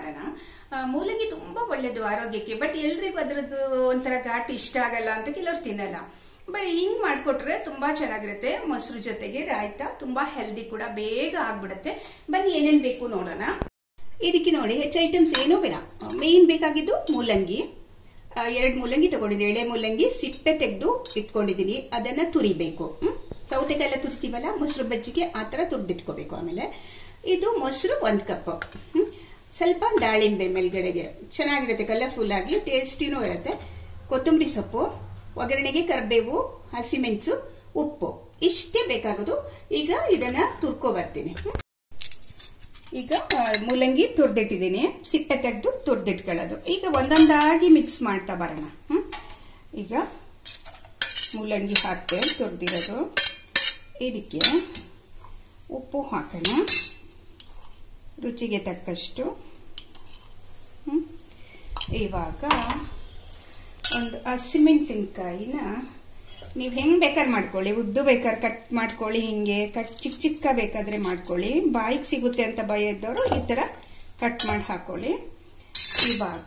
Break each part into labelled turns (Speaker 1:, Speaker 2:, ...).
Speaker 1: ಮಾಡೋಣ ಆ, ಮೂಲಂಗಿ ತುಂಬಾ ಒಳ್ಳೇದು ಆರೋಗ್ಯಕ್ಕೆ ಬಟ್ ಎಲ್ರಿಗೂ ಅದರದ್ದು ಒಂಥರ ಘಾಟ್ ಇಷ್ಟ ಆಗಲ್ಲ ಅಂತ ಕೆಲವ್ರು ತಿನ್ನಲ್ಲ ಬಟ್ ಹಿಂಗ್ ಮಾಡ್ಕೊಟ್ರೆ ತುಂಬಾ ಚೆನ್ನಾಗಿರುತ್ತೆ ಮೊಸರು ಜೊತೆಗೆ ರಾಯ್ತ ತುಂಬಾ ಹೆಲ್ದಿ ಕೂಡ ಬೇಗ ಆಗ್ಬಿಡುತ್ತೆ ಬನ್ನಿ ಏನೇನ್ ಬೇಕು ನೋಡೋಣ ಇದಕ್ಕೆ ನೋಡಿ ಹೆಚ್ಚು ಐಟಮ್ಸ್ ಏನೂ ಬೇಡ ಮೇನ್ ಬೇಕಾಗಿದ್ದು ಮೂಲಂಗಿ ಎರಡು ಮೂಲಂಗಿ ತಗೊಂಡಿದ್ದೀನಿ ಎಳೆ ಮೂಲಂಗಿ ಸಿಪ್ಪೆ ತೆಗೆದು ಇಟ್ಕೊಂಡಿದ್ದೀನಿ ಅದನ್ನ ತುರಿಬೇಕು ಹ್ಮ್? ಸೌತೆಕಾಯಿ ಎಲ್ಲ ತುರಿತೀವಲ್ಲ ಮೊಸರು ಬಜ್ಜಿಗೆ ಆ ತರ ತುರಿದಿಟ್ಕೋಬೇಕು ಆಮೇಲೆ ಇದು ಮೊಸರು ಒಂದ್ ಕಪ್ ಹ್ಮ್? ಸ್ವಲ್ಪ ದಾಳಿಂಬೆ ಮೇಲ್ಗಡೆಗೆ ಚೆನ್ನಾಗಿರುತ್ತೆ ಕಲರ್ಫುಲ್ ಆಗಿ ಟೇಸ್ಟಿನೂ ಇರುತ್ತೆ ಕೊತ್ತಂಬರಿ ಸೊಪ್ಪು ಒಗ್ಗರಣೆಗೆ ಕರಿಬೇವು ಹಸಿಮೆಣಸು ಉಪ್ಪು ಇಷ್ಟೇ ಬೇಕಾಗೋದು ಈಗ ಇದನ್ನ ತುರ್ಕೊ ಬರ್ತೀನಿ ಹ್ಮ್? ಈಗ ಆ, ಮೂಲಂಗಿ ತುರ್ದಿಟ್ಟಿದ್ದೀನಿ ಸಿಪ್ಪೆ ತೆಗೆದು ತುರ್ದಿಟ್ಕೊಳ್ಳೋದು ಈಗ ಒಂದೊಂದಾಗಿ ಮಿಕ್ಸ್ ಮಾಡ್ತಾ ಬರೋಣ ಹ್ಮ್? ಈಗ ಮೂಲಂಗಿ ಹಾಕ್ತೆ ತುರ್ದಿರೋದು ಇದಕ್ಕೆ ಉಪ್ಪು ಹಾಕೋಣ ರುಚಿಗೆ ತಕ್ಕಷ್ಟು ಹ್ಮ್? ಇವಾಗ ಒಂದು ಹಸಿಮೆಣಸಿನ್ಕಾಯಿನ ನೀವು ಹೆಂಗ್ ಬೇಕಾದ್ರೆ ಮಾಡ್ಕೊಳ್ಳಿ ಉದ್ದು ಬೇಕಾದ್ರೆ ಕಟ್ ಮಾಡ್ಕೊಳ್ಳಿ ಹಿಂಗೆ ಕಟ್ ಚಿಕ್ಕ ಚಿಕ್ಕ ಬೇಕಾದ್ರೆ ಮಾಡ್ಕೊಳ್ಳಿ ಬಾಯಿಗೆ ಸಿಗುತ್ತೆ ಅಂತ ಭಯ ಇದ್ದವರು ಈ ಥರ ಕಟ್ ಮಾಡಿ ಹಾಕೊಳ್ಳಿ ಇವಾಗ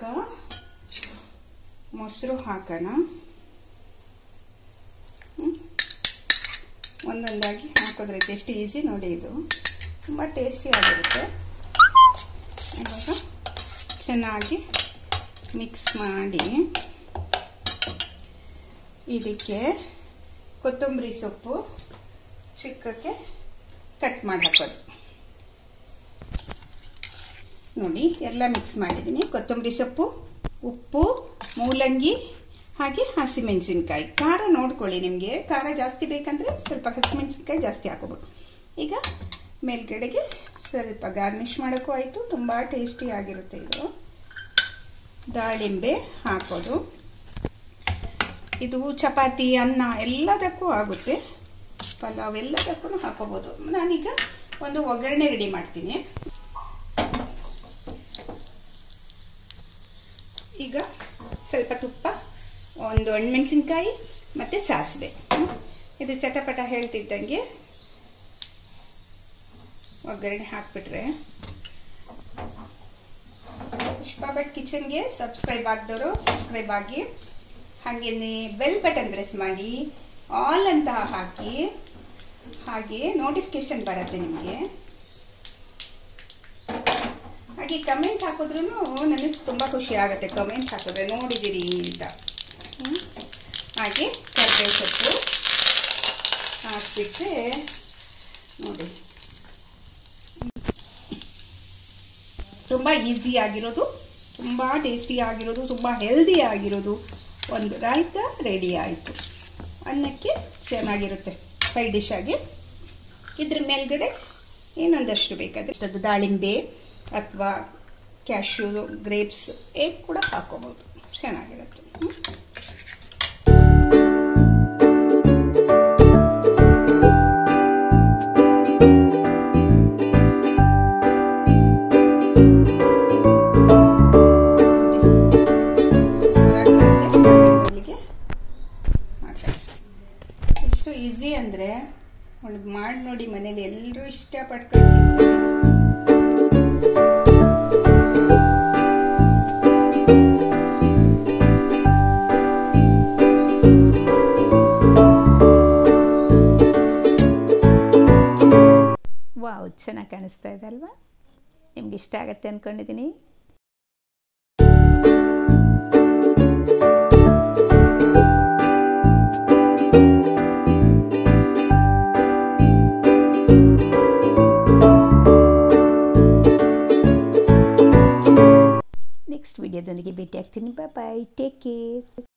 Speaker 1: ಮೊಸರು ಹಾಕೋಣ ಹ್ಮ್? ಒಂದೊಂದಾಗಿ ಹಾಕೋದ್ರೆ ಎಷ್ಟು ಈಸಿ ನೋಡಿ ಇದು ತುಂಬ ಟೇಸ್ಟಿ ಆಗಿರುತ್ತೆ ಇವಾಗ ಚೆನ್ನಾಗಿ ಮಿಕ್ಸ್ ಮಾಡಿ ಇದಕ್ಕೆ ಕೊತ್ತಂಬರಿ ಸೊಪ್ಪು ಚಿಕ್ಕಕ್ಕೆ ಕಟ್ ಮಾಡಿ ಹಾಕೋದು ನೋಡಿ ಎಲ್ಲ ಮಿಕ್ಸ್ ಮಾಡಿದ್ದೀನಿ ಕೊತ್ತಂಬರಿ ಸೊಪ್ಪು ಉಪ್ಪು ಮೂಲಂಗಿ ಹಾಗೆ ಹಸಿಮೆಣಸಿನ್ಕಾಯಿ ಖಾರ ನೋಡ್ಕೊಳ್ಳಿ ನಿಮಗೆ ಖಾರ ಜಾಸ್ತಿ ಬೇಕಂದ್ರೆ ಸ್ವಲ್ಪ ಹಸಿಮೆಣಸಿನ್ಕಾಯಿ ಜಾಸ್ತಿ ಹಾಕೋಬೋದು ಈಗ ಮೇಲ್ಗಡೆಗೆ ಸ್ವಲ್ಪ ಗಾರ್ನಿಷ್ ಮಾಡೋಕ್ಕೂ ಆಯಿತು ತುಂಬ ಟೇಸ್ಟಿ ಆಗಿರುತ್ತೆ ಇದು ದಾಳಿಂಬೆ ಹಾಕೋದು ಇದು ಚಪಾತಿ ಅನ್ನ ಎಲ್ಲದಕ್ಕೂ ಆಗುತ್ತೆ ಪಲಾವ್ ಎಲ್ಲದಕ್ಕೂ ಹಾಕೋಬಹುದು ನಾನೀಗ ಒಂದು ಒಗ್ಗರಣೆ ರೆಡಿ ಮಾಡ್ತೀನಿ ಈಗ ಸ್ವಲ್ಪ ತುಪ್ಪ ಒಂದು ಒಣಮೆಣಸಿನ್ಕಾಯಿ ಮತ್ತೆ ಸಾಸಿವೆ ಹ್ಮ್. ಇದು ಚಟಪಟ ಹೇಳ್ತಿದ್ದಂಗೆ ಒಗ್ಗರಣೆ ಹಾಕ್ಬಿಟ್ರೆ ಪುಷ್ಪಾ ಭಟ್ ಕಿಚನ್ಗೆ ಸಬ್ಸ್ಕ್ರೈಬ್ ಆಗದವರು ಸಬ್ಸ್ಕ್ರೈಬ್ ಆಗಿ ಹಾಗೇನೆ ಬೆಲ್ ಬಟನ್ ಪ್ರೆಸ್ ಮಾಡಿ ಆಲ್ ಅಂತ ಹಾಕಿ ಹಾಗೆ ನೋಟಿಫಿಕೇಶನ್ ಬರುತ್ತೆ ನಿಮಗೆ ಹಾಗೆ ಕಮೆಂಟ್ ಹಾಕಿದ್ರು ನನಗೆ ತುಂಬ ಖುಷಿ ಆಗುತ್ತೆ ಕಮೆಂಟ್ ಹಾಕಿದ್ರೆ ನೋಡಿದಿರಿ ಅಂತ ಹ್ಮ್? ಹಾಗೆ ಕರ್ಬೇವು ಸೊಪ್ಪು ಹಾಕ್ಬಿಟ್ರೆ ನೋಡಿ ತುಂಬ ಈಸಿ ಆಗಿರೋದು ತುಂಬ ಟೇಸ್ಟಿ ಆಗಿರೋದು ತುಂಬ ಹೆಲ್ದಿ ಆಗಿರೋದು ಒಂದು ರಾಯ್ತ ರೆಡಿ ಆಯಿತು ಅನ್ನಕ್ಕೆ ಚೆನ್ನಾಗಿರುತ್ತೆ ಸೈಡ್ ಡಿಶ್ ಆಗಿ ಇದ್ರ ಮೇಲ್ಗಡೆ ಏನೊಂದಷ್ಟು ಬೇಕಾದ್ರೆ ಅದು ದಾಳಿಂಬೆ ಅಥವಾ ಕ್ಯಾಶ್ಯೂ ಗ್ರೇಪ್ಸ್ ಏಗ್ ಕೂಡ ಹಾಕೋಬಹುದು ಚೆನ್ನಾಗಿರುತ್ತೆ ಹ್ಮ್. ಅಲ್ಲಿಗೆ ಹಾಕೋಣ. ಎಷ್ಟು ಈಸಿ ಅಂದ್ರೆ ಒಂದು ಮಾಡಿ ನೋಡಿ ಮನೇಲಿ ಎಲ್ಲರೂ ಇಷ್ಟಪಟ್ಕೊಂಡು ತಿಂತಾರೆ
Speaker 2: ವಾವ್ ಚೆನ್ನಾಗಿ ಕಾಣಿಸ್ತಾ ಇದೆ ಅಲ್ವಾ ನಿಮ್ಗೆ ಇಷ್ಟ ಆಗತ್ತೆ ಅಂದ್ಕೊಂಡಿದ್ದೀನಿ ನೆಕ್ಸ್ಟ್ ವಿಡಿಯೋದೊಂದಿಗೆ ಭೇಟಿ ಆಗ್ತೀನಿ ಬಾಯ್ ಟೇಕ್ ಕೇರ್